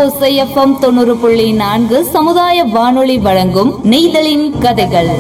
ஓசை எஃப்எம் தொண்ணூறு புள்ளி நான்கு சமுதாய வானொலி வழங்கும் நெய்தலின் கதைகள்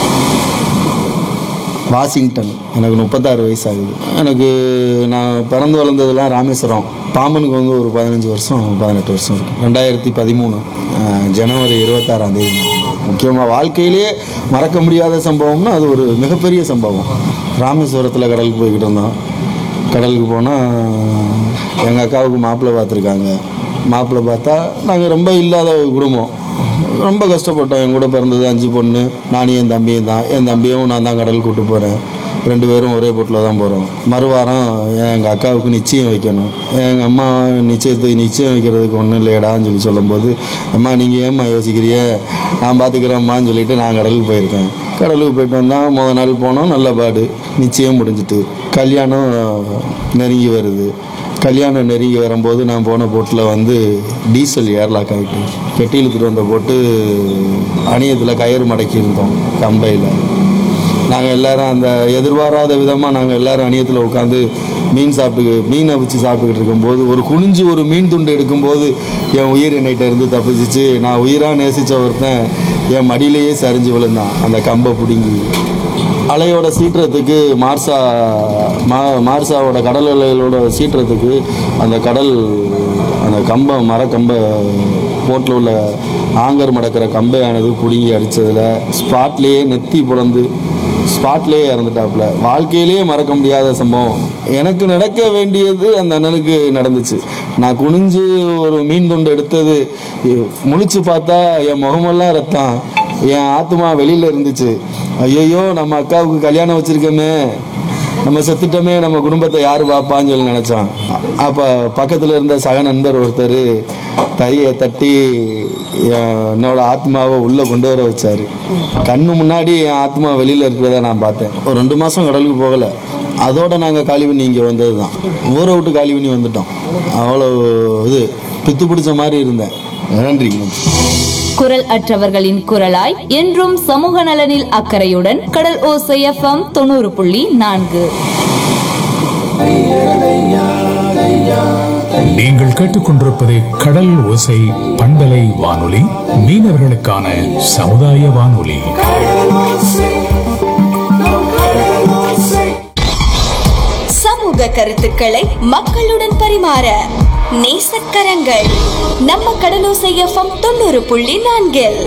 வாஷிங்டன் எனக்கு முப்பத்தாறு வயசு ஆகுது எனக்கு நான் பிறந்து வளர்ந்ததெல்லாம் ராமேஸ்வரம் பாம்பனுக்கு வந்து ஒரு பதினஞ்சு வருஷம் பதினெட்டு வருஷம் இருக்கும் ரெண்டாயிரத்தி பதிமூணு அஹ், ஜனவரி இருபத்தாறாம் தேதி முக்கியமாக வாழ்க்கையிலேயே மறக்க முடியாத சம்பவம்னா அது ஒரு மிகப்பெரிய சம்பவம் ராமேஸ்வரத்தில் கடலுக்கு போய்கிட்டு இருந்தோம் கடலுக்கு போனால் எங்கள் அக்காவுக்கு மாப்பிள்ளை பார்த்துருக்காங்க மாப்பிள்ளை பார்த்தா நாங்கள் ரொம்ப இல்லாத ஒரு குடும்பம் ரொம்ப கஷ்டப்பட்டோம் என் கூட பிறந்தது அஞ்சு பொண்ணு நானும் என் தம்பியும் தான் என் தம்பியும் நான் தான் கடல் கூட்டு போகிறேன் ரெண்டு பேரும் ஒரே போட்டில் தான் போகிறோம் மறுவாரம் எங்கள் அக்காவுக்கு நிச்சயம் வைக்கணும் எங்கள் அம்மா நிச்சயத்துக்கு நிச்சயம் வைக்கிறதுக்கு ஒன்றும் இல்லையடான்னு சொல்லி சொல்லும்போது அம்மா நீங்கள் ஏம்மா யோசிக்கிறிய நான் பார்த்துக்கிறேம்மான்னு சொல்லிட்டு நான் கடலுக்கு போயிருக்கேன் கடலுக்கு போயிட்டு வந்தால் முத நாள் போனோம் நல்ல பாடு நிச்சயம் முடிஞ்சிட்டு கல்யாணம் நெருங்கி வருது கல்யாணம் நெருங்கி வரும்போது நான் போன போட்டில் வந்து டீசல் ஏர்லாக் ஆகிட்டு கெட்டி இழுத்துட்டு வந்த போட்டு அணியத்தில் கயிறு மடக்கி இருந்தோம் கம்பையில் நாங்கள் எல்லாரும் அந்த எதிர்பாராத விதமாக நாங்கள் எல்லாரும் அணியத்தில் உட்காந்து மீன் சாப்பிட்டு மீனை வச்சு சாப்பிட்டுக்கிட்டு இருக்கும்போது ஒரு குனிஞ்சு ஒரு மீன் துண்டு எடுக்கும்போது என் உயிர் என்னைட்ட இருந்து தப்பிச்சிச்சு நான் உயிராக நேசித்த ஒருத்தன் என் மடியிலேயே சரிஞ்சு விழுந்தான் அந்த கம்பை பிடுங்கி அலையோட சீற்றத்துக்கு மார்சா மா மார்சாவோட கடல் அலைகளோட சீற்றத்துக்கு அந்த கடல் அந்த கம்பை மரக்கம்பை போட்டில் உள்ள ஆங்கர் மடக்கிற கம்பையானது பிடுங்கி அடித்ததில் ஸ்பாட்லேயே நெத்தி பிளந்து ஸ்பாட்லேயே இறந்துட்டாப்புல வாழ்க்கையிலேயே மறக்க முடியாத சம்பவம் எனக்கு நடக்க வேண்டியது அந்த அண்ணனுக்கு நடந்துச்சு நான் குனிஞ்சு ஒரு மீன் துண்டு எடுத்தது முழிச்சு பார்த்தா என் முகமெல்லாம் ரத்தம் என் ஆத்மா வெளியில இருந்துச்சு ஐயோ நம்ம அக்காவுக்கு கல்யாணம் வச்சிருக்கோமே நம்ம செத்துட்டோமே நம்ம குடும்பத்தை யாரு பார்ப்பான்னு சொல்லி நினைச்சான் அப்ப பக்கத்துல இருந்த சக நண்பர் ஒருத்தர் தறியை தட்டி என் என்னோட ஆத்மாவை உள்ள கொண்டு வர வச்சாரு கண்ணு முன்னாடி என் ஆத்மா வெளியில இருக்கிறத நான் பார்த்தேன் ஒரு ரெண்டு மாசம் கடலுக்கு போகல அதோட நாங்க காலி பண்ணி இங்க வந்தது தான் ஊரை விட்டு காலி பண்ணி வந்துட்டோம் அவ்வளோ இது பித்து பிடிச்ச மாதிரி இருந்தேன் நன்றிங்க குரல் அற்றவர்களின் குரலாய் என்றும் சமூக நலனில் அக்கறையுடன் கடல் ஓசை எஃப்எம் தொண்ணூறு புள்ளி நான்கு நீங்கள் கேட்டுக்கொண்டிருப்பது கடல் ஓசை பண்பலை வானொலி மீனவர்களுக்கான சமுதாய வானொலி சமூக கருத்துக்களை மக்களுடன் பரிமாற நேசக்கரங்கள் நம்ம கடலோசை எஃப்எம் தொண்ணூறு புள்ளி நான்கில்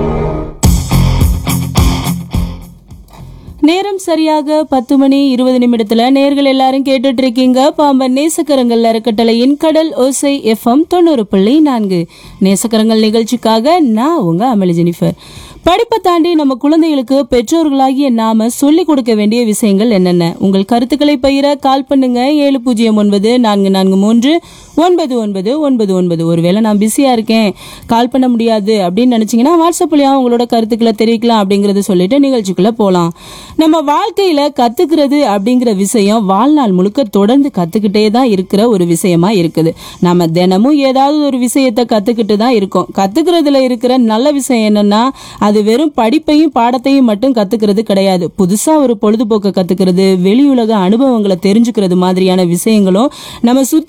நேரம் சரியாக பத்து மணி இருபது நிமிடத்துல நேர்கள் எல்லாரும் கேட்டுட்டு இருக்கீங்க பாம்பன் நேசக்கரங்கள் அறக்கட்டளையின் கடல் ஓசை எஃப்எம் தொண்ணூறு புள்ளி நான்கு நேசக்கரங்கள் நிகழ்ச்சிக்காக நான் உங்க அமளி ஜெனிஃபர் படிப்பை தாண்டி நம்ம குழந்தைகளுக்கு பெற்றோர்களாகிய நாம சொல்லிக் கொடுக்க வேண்டிய விஷயங்கள் என்னென்ன உங்கள் கருத்துக்களை பகிர கால் பண்ணுங்க ஏழு பூஜ்ஜியம் ஒன்பது நான்கு நான்கு மூன்று ஒன்பது ஒன்பது ஒன்பது ஒன்பது ஒருவேளை நான் பிஸியா இருக்கேன் கால் பண்ண முடியாது அப்படின்னு நினைச்சீங்கன்னா வாட்ஸ்அப் வழியா உங்களோட கருத்துக்களை தெரிவிக்கலாம் அப்படிங்கறத சொல்லிட்டு நிகழ்ச்சிக்குள்ள போலாம் நம்ம வாழ்க்கையில கத்துக்கிறது அப்படிங்கிற விஷயம் வாழ்நாள் முழுக்க தொடர்ந்து கத்துக்கிட்டே தான் இருக்கிற ஒரு விஷயமா இருக்குது நம்ம தினமும் ஏதாவது ஒரு விஷயத்தை கத்துக்கிட்டு தான் இருக்கோம் கத்துக்கிறதுல இருக்கிற நல்ல விஷயம் என்னன்னா அது வெறும் படிப்பையும் பாடத்தையும் மட்டும் கத்துக்கிறது கிடையாது புதுசா ஒரு பொழுதுபோக்கை கத்துக்கிறது வெளியுலக அனுபவங்களை தெரிஞ்சுக்கிறது மாதிரியான விஷயங்களும் நம்ம சுத்தி